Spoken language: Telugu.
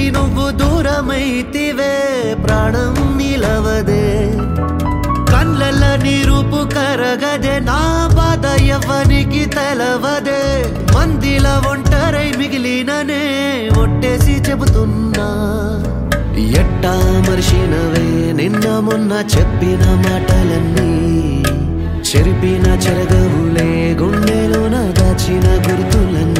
నుంచి నువ్వు దూరమైతివే ప్రాణం నిలవదే కళ్ళల్ల నీరుపు కరగదే నా బాధ ఎవనికి తెలవదే మందిల ఒంటరై మిగిలిననే ఒట్టేసి చెబుతున్నా ఎట్టా మరిచినవే నిన్న మొన్న చెప్పిన మాటలన్నీ చెరిపిన చెరగవులే గుండెలోన దాచిన గుర్తులన్నీ